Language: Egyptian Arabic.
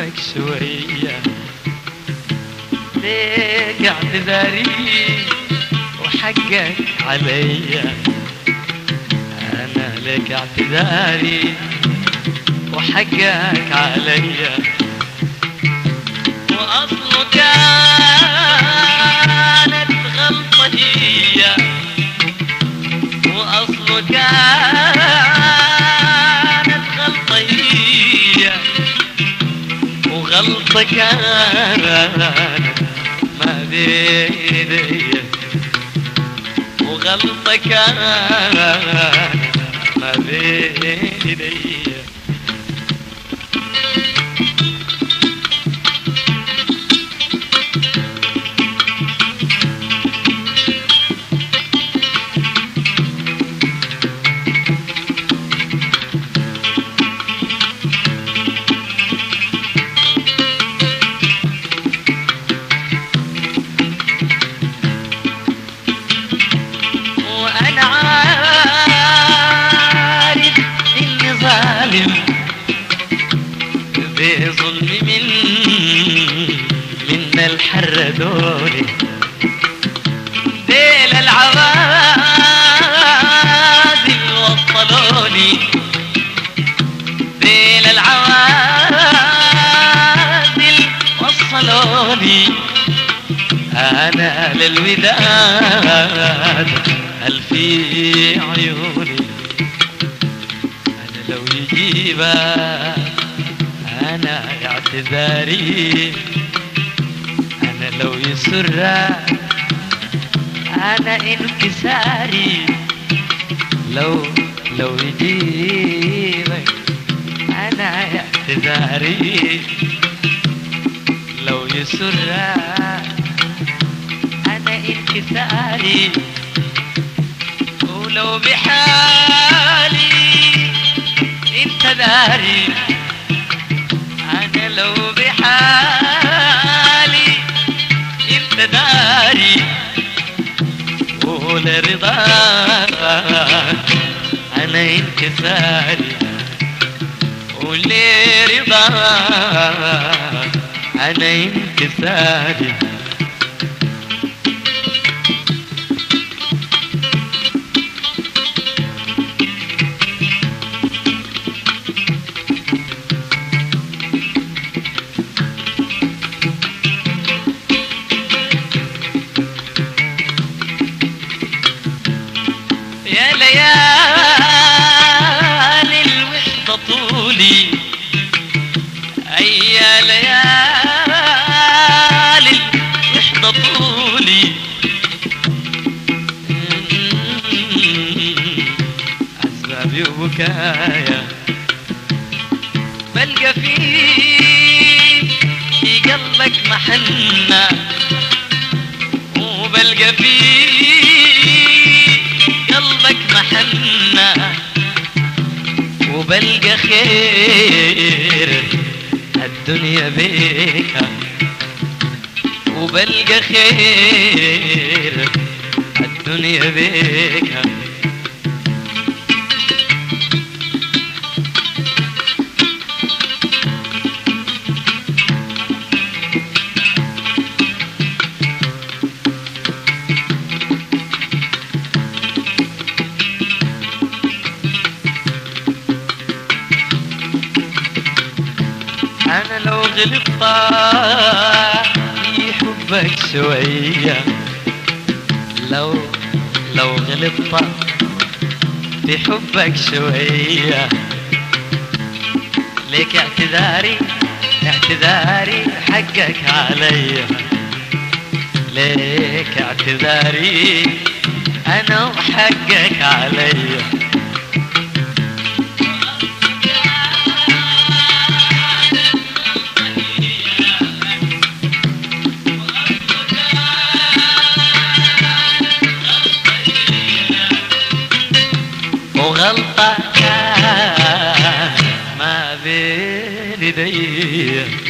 يحبك شوية ليك اعتذاري وحقك عليا أنا لك اعتذاري وحقك عليا وأصله كانت غلطة هي وأصله كانت غلطة هي وغلطة كانت ما بيدي وغلطة كانت ما بيدي وانا عارف اني ظالم بظلمي من من الحردوني ديل العوازل وصلوني ديل العوازل وصلوني أنا للوداد هل في عيوني أنا لو يجيبها أنا اعتذاري أنا لو يسرها أنا انكساري لو لو يجيبك أنا اعتذاري لو يسرها أنا انكساري ولو بحالي انت داري أنا لو بحالي انت داري ولرضاك أنا انكساري ولرضاك أنا انكساري يا ليالي الوحدة طولي أي يا ليالي الوحدة طولي أسبابي وبكايا بلقى فيك في قلبك محنة وبلقى فيك قلبك محنة وبلقى خير الدنيا بيك وبلقى خير الدنيا بيك انا لو غلطت في حبك شوية لو لو غلطت في حبك شوية ليك اعتذاري اعتذاري حقك عليا ليك اعتذاري انا وحقك عليا وغلطة كان ما بين يدي